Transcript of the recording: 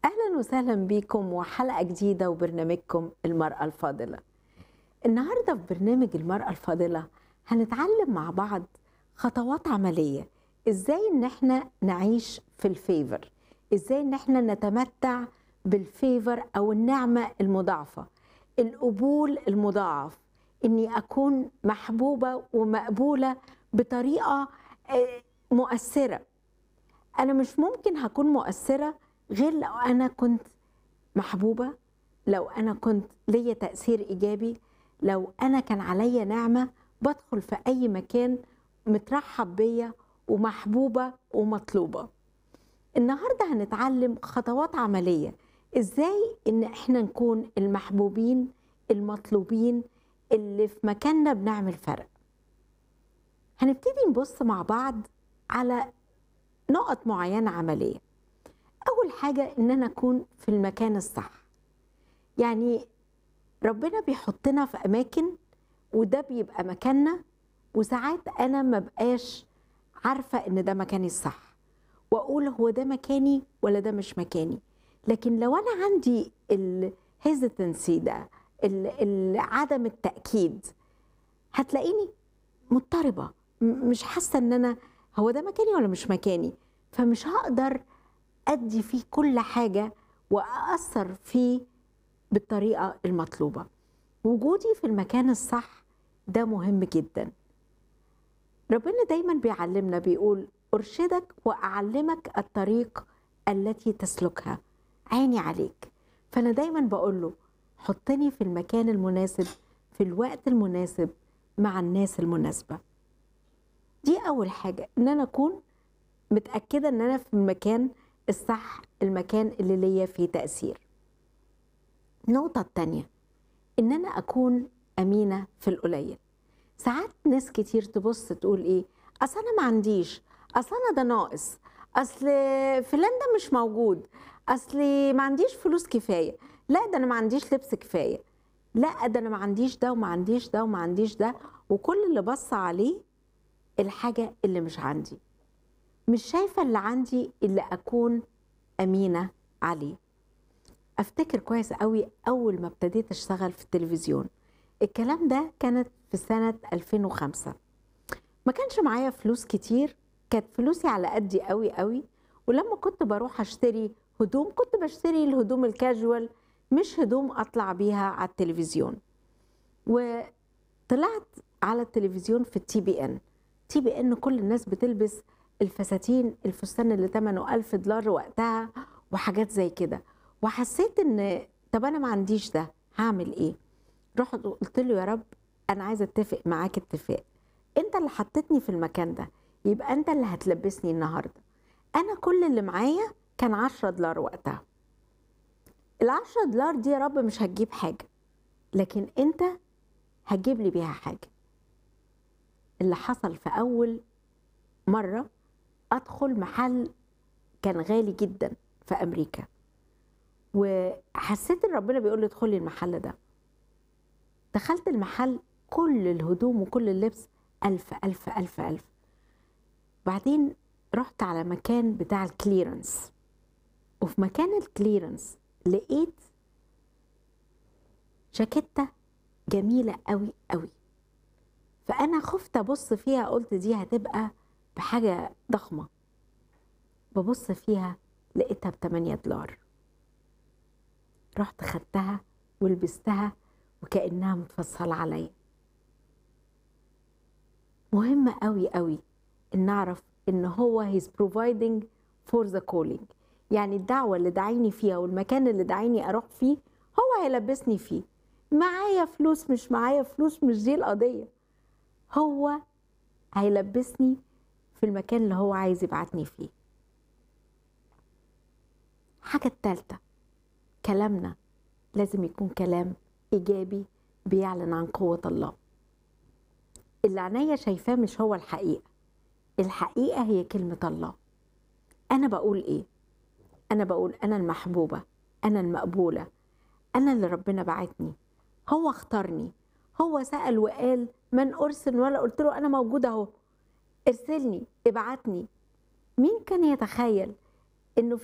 اهلا وسهلا بيكم وحلقه جديده وبرنامجكم المراه الفاضله النهارده في برنامج المراه الفاضله هنتعلم مع بعض خطوات عمليه ازاي ان احنا نعيش في الفيفر ازاي ان احنا نتمتع بالفيفر او النعمه المضاعفه القبول المضاعف اني اكون محبوبه ومقبوله بطريقه آه، مؤثره انا مش ممكن هكون مؤثره غير لو انا كنت محبوبه لو انا كنت ليا تاثير ايجابي لو انا كان عليا نعمه بدخل في اي مكان مترحب بيا ومحبوبه ومطلوبه النهارده هنتعلم خطوات عمليه ازاي ان احنا نكون المحبوبين المطلوبين اللي في مكاننا بنعمل فرق هنبتدي نبص مع بعض على نقط معينه عمليه اول حاجه ان انا اكون في المكان الصح يعني ربنا بيحطنا في اماكن وده بيبقى مكاننا وساعات انا ما بقاش عارفه ان ده مكاني الصح واقول هو ده مكاني ولا ده مش مكاني لكن لو انا عندي الهيزيتنسي ده ال- ال- عدم التاكيد هتلاقيني مضطربه م- مش حاسه ان انا هو ده مكاني ولا مش مكاني فمش هقدر ادي فيه كل حاجه واثر فيه بالطريقه المطلوبه وجودي في المكان الصح ده مهم جدا ربنا دايما بيعلمنا بيقول ارشدك واعلمك الطريق التي تسلكها عيني عليك فانا دايما بقول له حطني في المكان المناسب في الوقت المناسب مع الناس المناسبه دي اول حاجه ان انا اكون متاكده ان انا في المكان الصح المكان اللي ليا فيه تاثير النقطه التانيه ان انا اكون امينه في القليل ساعات ناس كتير تبص تقول ايه اصل انا ما عنديش اصل انا ده ناقص اصل فلان ده مش موجود اصل ما عنديش فلوس كفايه لا ده انا ما عنديش لبس كفايه لا ده انا ما عنديش ده وما عنديش ده وما عنديش ده وكل اللي بص عليه الحاجه اللي مش عندي مش شايفه اللي عندي اللي اكون امينه عليه افتكر كويس قوي اول ما ابتديت اشتغل في التلفزيون الكلام ده كانت في سنه 2005 ما كانش معايا فلوس كتير كانت فلوسي على قدي قوي قوي ولما كنت بروح اشتري هدوم كنت بشتري الهدوم الكاجوال مش هدوم اطلع بيها على التلفزيون وطلعت على التلفزيون في التي بي ان تي بي ان كل الناس بتلبس الفساتين الفستان اللي ثمنه ألف دولار وقتها وحاجات زي كده وحسيت ان طب انا ما عنديش ده هعمل ايه رحت قلت له يا رب انا عايزه اتفق معاك اتفاق انت اللي حطيتني في المكان ده يبقى انت اللي هتلبسني النهارده انا كل اللي معايا كان 10 دولار وقتها العشرة دولار دي يا رب مش هتجيب حاجة لكن انت هتجيب لي بيها حاجة اللي حصل في أول مرة أدخل محل كان غالي جدا في أمريكا وحسيت إن ربنا بيقول لي ادخلي المحل ده دخلت المحل كل الهدوم وكل اللبس ألف ألف ألف ألف بعدين رحت على مكان بتاع الكليرنس وفي مكان الكليرنس لقيت جاكيتة جميلة قوي قوي فأنا خفت أبص فيها قلت دي هتبقى بحاجة ضخمة ببص فيها لقيتها بتمانية دولار رحت خدتها ولبستها وكأنها متفصلة عليا مهم قوي قوي ان نعرف ان هو he's providing for the calling يعني الدعوة اللي دعيني فيها والمكان اللي دعيني اروح فيه هو هيلبسني فيه معايا فلوس مش معايا فلوس مش دي القضية هو هيلبسني في المكان اللي هو عايز يبعتني فيه حاجة التالتة كلامنا لازم يكون كلام إيجابي بيعلن عن قوة الله اللي عينيا شايفاه مش هو الحقيقة الحقيقة هي كلمة الله أنا بقول إيه؟ أنا بقول أنا المحبوبة أنا المقبولة أنا اللي ربنا بعتني هو اختارني هو سأل وقال من أرسل ولا قلت له أنا موجودة أهو ارسلني ابعتني مين كان يتخيل انه في